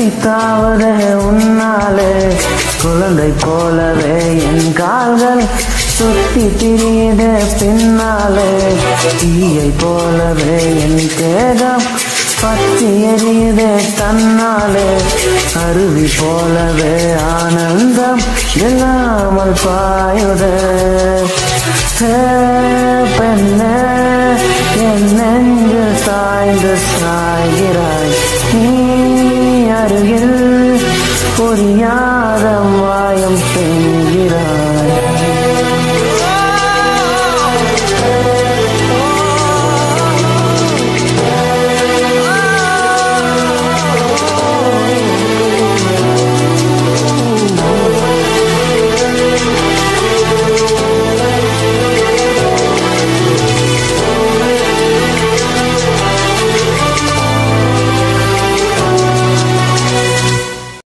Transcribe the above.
தாவது உன்னாலே குழந்தை போலவே என் கால்கள் சுத்தி திரியுத பின்னாலே தீயை போலவே என் தேகம் பத்தி எரியுதே தன்னாலே அருவி போலவே ஆனந்தம் இல்லாமல் பாயுதே ஹே, பெண்ணே என் நெஞ்சு சாய்ந்து சாய்கிறாய் நீ அருகில் புரியாத மாயம்